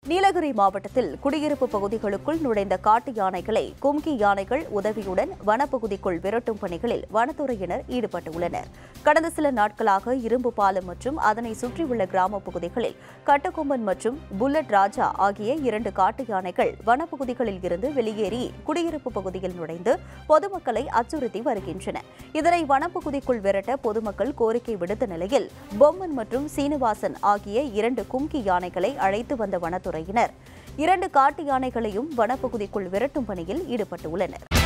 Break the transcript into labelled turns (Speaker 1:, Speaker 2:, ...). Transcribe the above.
Speaker 1: நீலகிரி மாவட்டத்தில் குடியிருப்பு பகுதிகளுக்குள் நுழைந்த காட்டு யானைகளை கும்கி யானைகள் உதவியுடன் வனப்பகுதிக்குள் விரட்டும் பணிகளில் வனத்துறையினர் ஈடுபட்டுள்ளனர் கடந்த சில நாட்களாக இரும்பு பாலம் மற்றும் அதனை சுற்றியுள்ள கிராமப் பகுதிகளில் கட்டக்கொம்பன் மற்றும் புல்லட் ராஜா ஆகிய இரண்டு காட்டு யானைகள் வனப்பகுதிகளில் இருந்து வெளியேறி குடியிருப்பு பகுதியில் நுழைந்து பொதுமக்களை அச்சுறுத்தி வருகின்றன இதனை வனப்பகுதிக்குள் விரட்ட பொதுமக்கள் கோரிக்கை விடுத்த நிலையில் பொம்மன் மற்றும் சீனிவாசன் ஆகிய இரண்டு கும்கி யானைகளை அழைத்து வந்த வனத்துறையினர் இரண்டு காட்டு யானைகளையும் வனப்பகுதிக்குள் விரட்டும் பணியில் ஈடுபட்டுள்ளனர்